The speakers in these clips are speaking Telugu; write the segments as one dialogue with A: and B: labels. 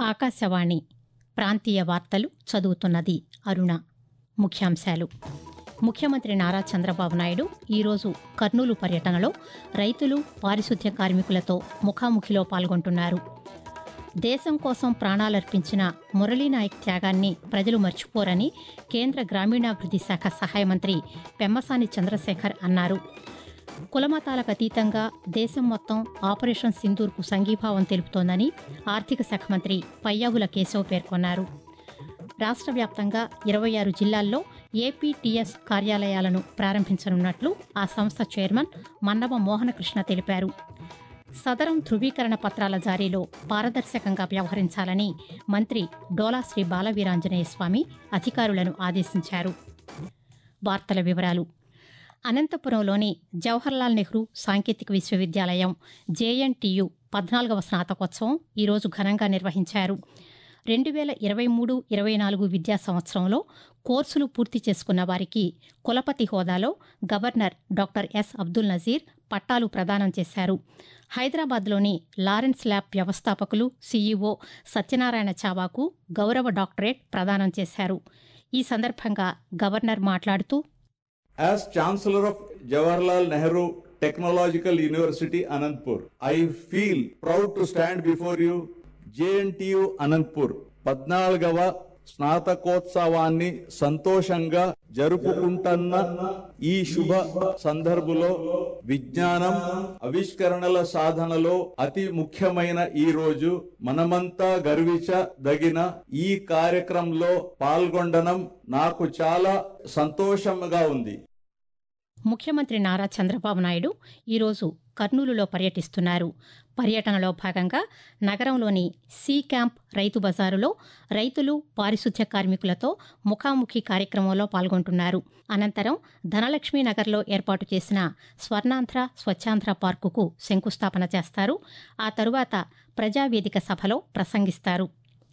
A: ఆకాశవాణి ప్రాంతీయ వార్తలు చదువుతున్నది అరుణ ముఖ్యాంశాలు ముఖ్యమంత్రి నారా చంద్రబాబు నాయుడు ఈరోజు కర్నూలు పర్యటనలో రైతులు పారిశుద్ధ్య కార్మికులతో ముఖాముఖిలో పాల్గొంటున్నారు దేశం కోసం ప్రాణాలర్పించిన మురళీనాయక్ త్యాగాన్ని ప్రజలు మర్చిపోరని కేంద్ర గ్రామీణాభివృద్ధి శాఖ సహాయ మంత్రి పెమ్మసాని చంద్రశేఖర్ అన్నారు కులమతాలకు అతీతంగా దేశం మొత్తం ఆపరేషన్ సింధూర్కు సంఘీభావం తెలుపుతోందని ఆర్థిక శాఖ మంత్రి పయ్యావుల కేశవ్ పేర్కొన్నారు రాష్ట్ర వ్యాప్తంగా ఇరవై ఆరు జిల్లాల్లో ఏపీటీఎస్ కార్యాలయాలను ప్రారంభించనున్నట్లు ఆ సంస్థ చైర్మన్ మన్నవ మోహనకృష్ణ తెలిపారు సదరం ధృవీకరణ పత్రాల జారీలో పారదర్శకంగా వ్యవహరించాలని మంత్రి డోలా శ్రీ బాలవీరాంజనేయ స్వామి అధికారులను ఆదేశించారు వార్తల వివరాలు అనంతపురంలోని జవహర్లాల్ నెహ్రూ సాంకేతిక విశ్వవిద్యాలయం జేఎన్టీయు పద్నాలుగవ స్నాతకోత్సవం ఈరోజు ఘనంగా నిర్వహించారు రెండు వేల ఇరవై మూడు ఇరవై నాలుగు విద్యా సంవత్సరంలో కోర్సులు పూర్తి చేసుకున్న వారికి కులపతి హోదాలో governor doctor S Abdul Nazeer పట్టాలు ప్రదానం చేశారు హైదరాబాద్లోని లారెన్స్ ల్యాబ్ వ్యవస్థాపకులు సీఈఓ సత్యనారాయణ చావాకు గౌరవ డాక్టరేట్ ప్రదానం చేశారు ఈ సందర్భంగా గవర్నర్ మాట్లాడుతూ
B: As Chancellor of Jawaharlal Nehru Technological University Anandpur, I feel proud to stand before you, JNTU Anandpur, పద్నాలుగవ స్నాతకోత్సవాన్ని సంతోషంగా జరుపుకుంటున్న ఈ శుభ సందర్భంలో విజ్ఞానం ఆవిష్కరణల సాధనలో అతి ముఖ్యమైన ఈ రోజు మనమంతా గర్వించదగిన ఈ కార్యక్రమంలో పాల్గొనడం నాకు చాలా సంతోషంగా ఉంది
A: ముఖ్యమంత్రి నారా చంద్రబాబు నాయుడు ఈరోజు కర్నూలులో పర్యటిస్తున్నారు పర్యటనలో భాగంగా నగరంలోని సి క్యాంప్ రైతు బజారులో రైతులు పారిశుద్ధ్య కార్మికులతో ముఖాముఖి కార్యక్రమంలో పాల్గొంటున్నారు అనంతరం ధనలక్ష్మీ నగర్లో ఏర్పాటు చేసిన స్వర్ణాంధ్ర స్వచ్ఛాంధ్ర పార్కుకు శంకుస్థాపన చేస్తారు ఆ తరువాత ప్రజావేదిక సభలో ప్రసంగిస్తారు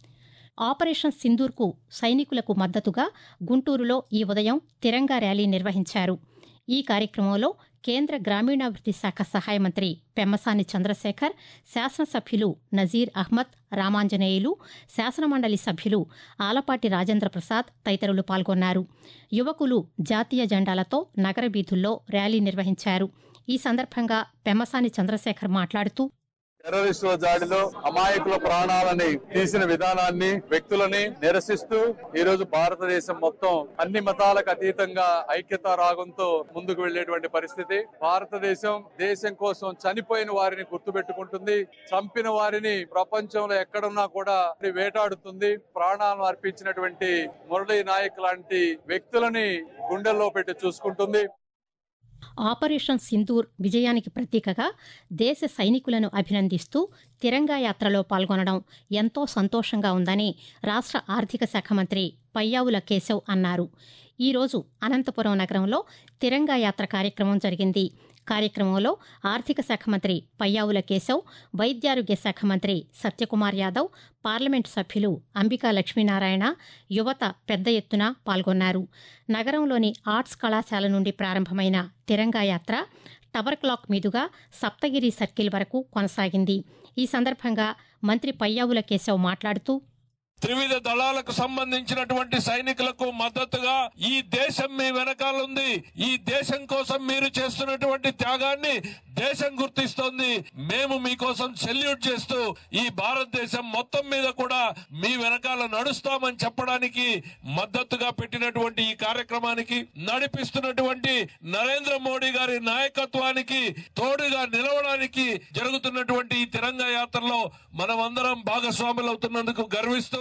A: ఆపరేషన్ సింధూర్కు సైనికులకు మద్దతుగా గుంటూరులో ఈ ఉదయం తిరంగా ర్యాలీ నిర్వహించారు ఈ కార్యక్రమంలో కేంద్ర గ్రామీణాభివృద్ధి శాఖ సహాయ మంత్రి పెమ్మసాని చంద్రశేఖర్ శాసనసభ్యులు నజీర్ అహ్మద్ రామాంజనేయులు శాసనమండలి సభ్యులు ఆలపాటి రాజేంద్ర ప్రసాద్ తదితరులు పాల్గొన్నారు యువకులు జాతీయ జెండాలతో నగర వీధుల్లో ర్యాలీ నిర్వహించారు ఈ సందర్భంగా పెమ్మసాని చంద్రశేఖర్ మాట్లాడుతూ
C: టెర్రరిస్టుల దాడిలో అమాయకుల ప్రాణాలని తీసిన విధానాన్ని వ్యక్తులని నిరసిస్తూ ఈ రోజు భారతదేశం మొత్తం అన్ని మతాలకు అతీతంగా ఐక్యతా రాగంతో ముందుకు వెళ్లేటువంటి పరిస్థితి భారతదేశం దేశం కోసం చనిపోయిన వారిని గుర్తుపెట్టుకుంటుంది చంపిన వారిని ప్రపంచంలో ఎక్కడున్నా కూడా వేటాడుతుంది ప్రాణాలను అర్పించినటువంటి మురళీ నాయక్ లాంటి వ్యక్తులని గుండెల్లో పెట్టి చూసుకుంటుంది
A: ఆపరేషన్ సింధూర్ విజయానికి ప్రతీకగా దేశ సైనికులను అభినందిస్తూ తిరంగా యాత్రలో పాల్గొనడం ఎంతో సంతోషంగా ఉందని రాష్ట్ర ఆర్థిక శాఖ మంత్రి పయ్యావుల కేశవ్ అన్నారు ఈరోజు అనంతపురం నగరంలో తిరంగా యాత్ర కార్యక్రమం జరిగింది కార్యక్రమంలో ఆర్థిక శాఖ మంత్రి పయ్యావుల కేశవ్ వైద్యారోగ్య శాఖ మంత్రి సత్యకుమార్ యాదవ్ పార్లమెంటు సభ్యులు అంబికా లక్ష్మీనారాయణ యువత పెద్ద ఎత్తున పాల్గొన్నారు నగరంలోని ఆర్ట్స్ కళాశాల నుండి ప్రారంభమైన తిరంగా యాత్ర టవర్ క్లాక్ మీదుగా సప్తగిరి సర్కిల్ వరకు కొనసాగింది ఈ సందర్భంగా మంత్రి పయ్యావుల కేశవ్ మాట్లాడుతూ
D: త్రివిధ దళాలకు సంబంధించినటువంటి సైనికులకు మద్దతుగా ఈ దేశం మీ వెనకాల ఉంది ఈ దేశం కోసం మీరు చేస్తున్నటువంటి త్యాగాన్ని దేశం గుర్తిస్తోంది మేము మీకోసం సెల్యూట్ చేస్తూ ఈ భారతదేశం మొత్తం మీద కూడా మీ వెనకాల నడుస్తామని చెప్పడానికి మద్దతుగా పెట్టినటువంటి ఈ కార్యక్రమానికి నడిపిస్తున్నటువంటి నరేంద్ర మోడీ గారి నాయకత్వానికి తోడుగా నిలవడానికి జరుగుతున్నటువంటి ఈ తిరంగా యాత్రలో మనమందరం భాగస్వాములవుతున్నందుకు గర్విస్తూ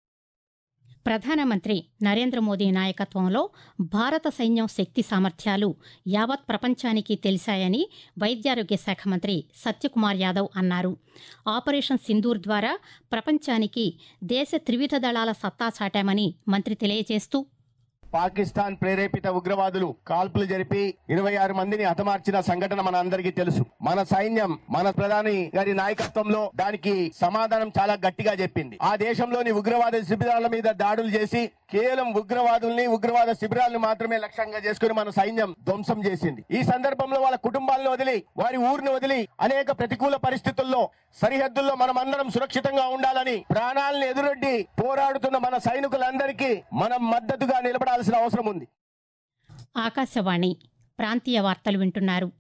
A: ప్రధానమంత్రి నరేంద్ర మోదీ నాయకత్వంలో భారత సైన్యం శక్తి సామర్థ్యాలు యావత్ ప్రపంచానికి తెలిశాయని వైద్యారోగ్య శాఖ మంత్రి సత్యకుమార్ యాదవ్ అన్నారు ఆపరేషన్ సింధూర్ ద్వారా ప్రపంచానికి దేశ త్రివిధ దళాల సత్తా చాటామని మంత్రి తెలియజేస్తూ
E: పాకిస్తాన్ ప్రేరేపిత ఉగ్రవాదులు కాల్పులు జరిపి ఇరవై ఆరు మందిని హతమార్చిన సంఘటన మన అందరికీ తెలుసు మన సైన్యం మన ప్రధాని గారి నాయకత్వంలో దానికి సమాధానం చాలా గట్టిగా చెప్పింది ఆ దేశంలోని ఉగ్రవాద శిబిరాల మీద దాడులు చేసి కేవలం ఉగ్రవాదుల్ని ఉగ్రవాద శిబిరాలను మాత్రమే లక్ష్యంగా చేసుకుని మన సైన్యం ధ్వంసం చేసింది ఈ సందర్భంలో వాళ్ళ కుటుంబాలను వదిలి వారి ఊరిని వదిలి అనేక ప్రతికూల పరిస్థితుల్లో సరిహద్దుల్లో మనం అందరం సురక్షితంగా ఉండాలని ప్రాణాలను ఎదురొడ్డి పోరాడుతున్న మన సైనికులందరికీ మనం మద్దతుగా నిలబడాల్సిన అవసరం ఉంది
A: ఆకాశవాణి ప్రాంతీయ వార్తలు వింటున్నారు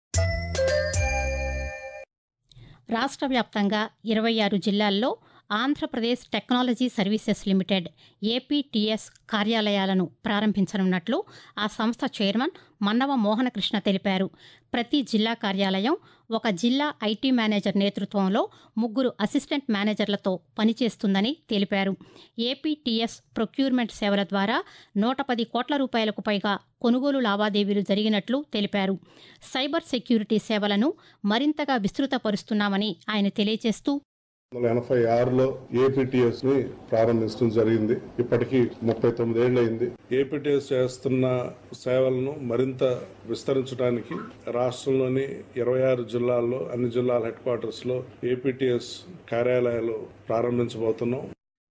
A: రాష్ట్ర వ్యాప్తంగా ఇరవై ఆరు జిల్లాల్లో Andhra Pradesh technology services limited APTS కార్యాలయాలను ప్రారంభించనున్నట్లు ఆ సంస్థ చైర్మన్ మన్నవ మోహనకృష్ణ తెలిపారు ప్రతి జిల్లా కార్యాలయం ఒక జిల్లా ఐటీ మేనేజర్ నేతృత్వంలో ముగ్గురు అసిస్టెంట్ మేనేజర్లతో పనిచేస్తుందని తెలిపారు ఏపీటీఎస్ ప్రొక్యూర్మెంట్ సేవల ద్వారా నూట పది కోట్ల రూపాయలకు పైగా కొనుగోలు లావాదేవీలు జరిగినట్లు తెలిపారు సైబర్ సెక్యూరిటీ సేవలను మరింతగా విస్తృతపరుస్తున్నామని ఆయన తెలియజేస్తూ
F: వందల ఎనభై ఆరులో ఏపీటీఎస్ ని ప్రారంభించడం జరిగింది ఇప్పటికీ ముప్పై తొమ్మిది ఏళ్ళు అయింది ఏపీటీఎస్ చేస్తున్న సేవలను మరింత విస్తరించడానికి రాష్ట్రంలోని ఇరవై ఆరు జిల్లాల్లో అన్ని జిల్లాల హెడ్ క్వార్టర్స్ లో ఏపీటీఎస్ కార్యాలయాలు ప్రారంభించబోతున్నాం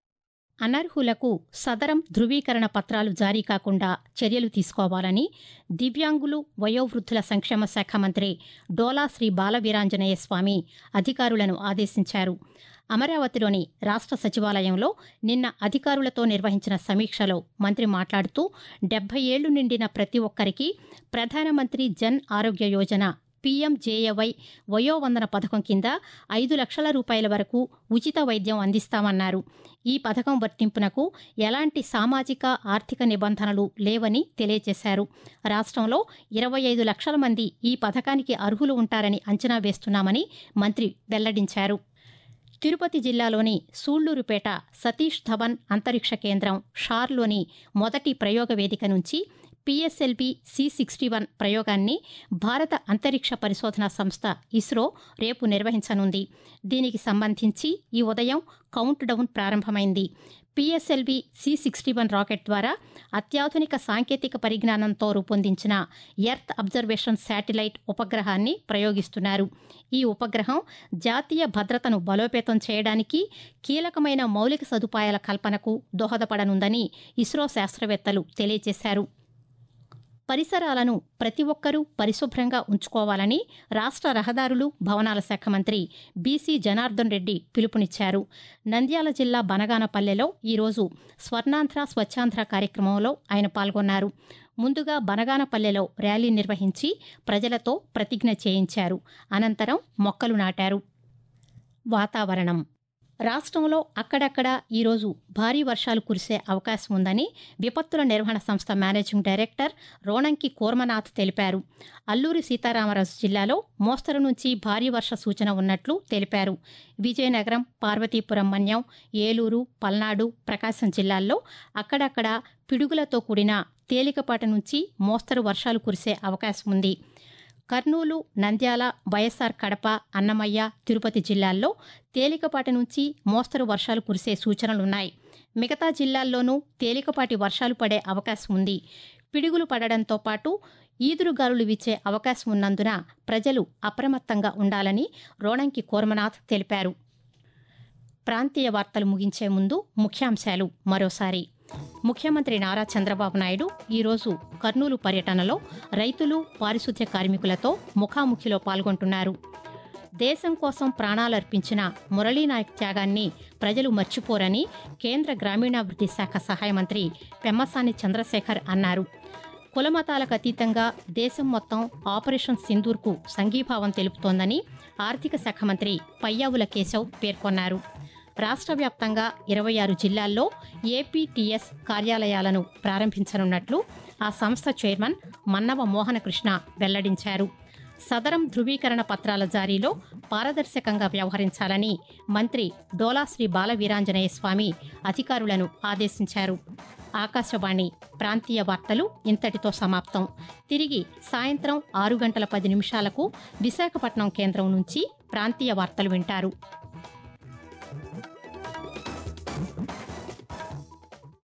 A: అనర్హులకు సదరం ధృవీకరణ పత్రాలు జారీ కాకుండా చర్యలు తీసుకోవాలని దివ్యాంగులు వయోవృద్ధుల సంక్షేమ శాఖ మంత్రి డోలా శ్రీ బాలవీరాంజనేయ స్వామి అధికారులను ఆదేశించారు అమరావతిలోని రాష్ట్ర సచివాలయంలో నిన్న అధికారులతో నిర్వహించిన సమీక్షలో మంత్రి మాట్లాడుతూ డెబ్బై ఏళ్లు నిండిన ప్రతి ఒక్కరికి ప్రధానమంత్రి జన్ ఆరోగ్య యోజన పీఎంజేఏవై వయోవందన పథకం కింద ఐదు లక్షల రూపాయల వరకు ఉచిత వైద్యం అందిస్తామన్నారు ఈ పథకం వర్తింపునకు ఎలాంటి సామాజిక ఆర్థిక నిబంధనలు లేవని తెలియజేశారు రాష్ట్రంలో ఇరవై ఐదు లక్షల మంది ఈ పథకానికి అర్హులు ఉంటారని అంచనా వేస్తున్నామని మంత్రి వెల్లడించారు తిరుపతి జిల్లాలోని సూళ్లూరుపేట సతీష్ ధవన్ అంతరిక్ష కేంద్రం షార్లోని మొదటి ప్రయోగ వేదిక నుంచి పిఎస్ఎల్వి సి సిక్స్టీ వన్ ప్రయోగాన్ని భారత అంతరిక్ష పరిశోధన సంస్థ ఇస్రో రేపు నిర్వహించనుంది దీనికి సంబంధించి ఈ ఉదయం కౌంట్ డౌన్ ప్రారంభమైంది PSLV C sixty one rocket ద్వారా అత్యాధునిక సాంకేతిక పరిజ్ఞానంతో రూపొందించిన ఎర్త్ అబ్జర్వేషన్ శాటిలైట్ ఉపగ్రహాన్ని ప్రయోగిస్తున్నారు ఈ ఉపగ్రహం జాతీయ భద్రతను బలోపేతం చేయడానికి కీలకమైన మౌలిక సదుపాయాల కల్పనకు దోహదపడనుందని ఇస్రో శాస్త్రవేత్తలు తెలియజేశారు పరిసరాలను ప్రతి ఒక్కరూ పరిశుభ్రంగా ఉంచుకోవాలని రాష్ట్ర రహదారులు భవనాల శాఖ మంత్రి బీసీ జనార్దన్ రెడ్డి పిలుపునిచ్చారు నంద్యాల జిల్లా బనగానపల్లెలో ఈరోజు స్వర్ణాంధ్ర స్వచ్ఛాంధ్ర కార్యక్రమంలో ఆయన పాల్గొన్నారు ముందుగా బనగానపల్లెలో ర్యాలీ నిర్వహించి ప్రజలతో ప్రతిజ్ఞ చేయించారు అనంతరం మొక్కలు నాటారు వాతావరణం రాష్ట్రంలో అక్కడక్కడ ఈరోజు భారీ వర్షాలు కురిసే అవకాశం ఉందని విపత్తుల నిర్వహణ సంస్థ మేనేజింగ్ డైరెక్టర్ రోణంకి కూర్మనాథ్ తెలిపారు అల్లూరి సీతారామరాజు జిల్లాలో మోస్తరు నుంచి భారీ వర్ష సూచన ఉన్నట్లు తెలిపారు విజయనగరం పార్వతీపురం మన్యం ఏలూరు పల్నాడు ప్రకాశం జిల్లాల్లో అక్కడక్కడ పిడుగులతో కూడిన తేలికపాటి నుంచి మోస్తరు వర్షాలు కురిసే అవకాశం ఉంది కర్నూలు నంద్యాల వైఎస్సార్ కడప అన్నమయ్య తిరుపతి జిల్లాల్లో తేలికపాటి నుంచి మోస్తరు వర్షాలు కురిసే సూచనలున్నాయి మిగతా జిల్లాల్లోనూ తేలికపాటి వర్షాలు పడే అవకాశం ఉంది పిడుగులు పడడంతో పాటు ఈదురుగాలులు వీచే అవకాశం ఉన్నందున ప్రజలు అప్రమత్తంగా ఉండాలని రోణంకి కోర్మనాథ్ తెలిపారు ప్రాంతీయ వార్తలు ముగించే ముందు ముఖ్యాంశాలు మరోసారి ముఖ్యమంత్రి నారా చంద్రబాబు నాయుడు ఈరోజు కర్నూలు పర్యటనలో రైతులు పారిశుద్ధ్య కార్మికులతో ముఖాముఖిలో పాల్గొంటున్నారు దేశం కోసం ప్రాణాలర్పించిన మురళీనాయక్ త్యాగాన్ని ప్రజలు మర్చిపోరని కేంద్ర గ్రామీణాభివృద్ధి శాఖ సహాయ మంత్రి పెమ్మసాని చంద్రశేఖర్ అన్నారు కులమతాలకు అతీతంగా దేశం మొత్తం ఆపరేషన్ సింధూర్కు సంఘీభావం తెలుపుతోందని ఆర్థిక శాఖ మంత్రి పయ్యావుల కేశవ్ పేర్కొన్నారు రాష్ట్ర వ్యాప్తంగా ఇరవై ఆరు జిల్లాల్లో ఏపీటీఎస్ కార్యాలయాలను ప్రారంభించనున్నట్లు ఆ సంస్థ చైర్మన్ మన్నవ మోహనకృష్ణ వెల్లడించారు సదరం ధృవీకరణ పత్రాల జారీలో పారదర్శకంగా వ్యవహరించాలని మంత్రి డోలాశ్రీ బాలవీరాంజనేయ స్వామి అధికారులను ఆదేశించారు ఆకాశవాణి ప్రాంతీయ వార్తలు ఇంతటితో సమాప్తం తిరిగి సాయంత్రం ఆరు గంటల పది నిమిషాలకు విశాఖపట్నం కేంద్రం నుంచి ప్రాంతీయ వార్తలు వింటారు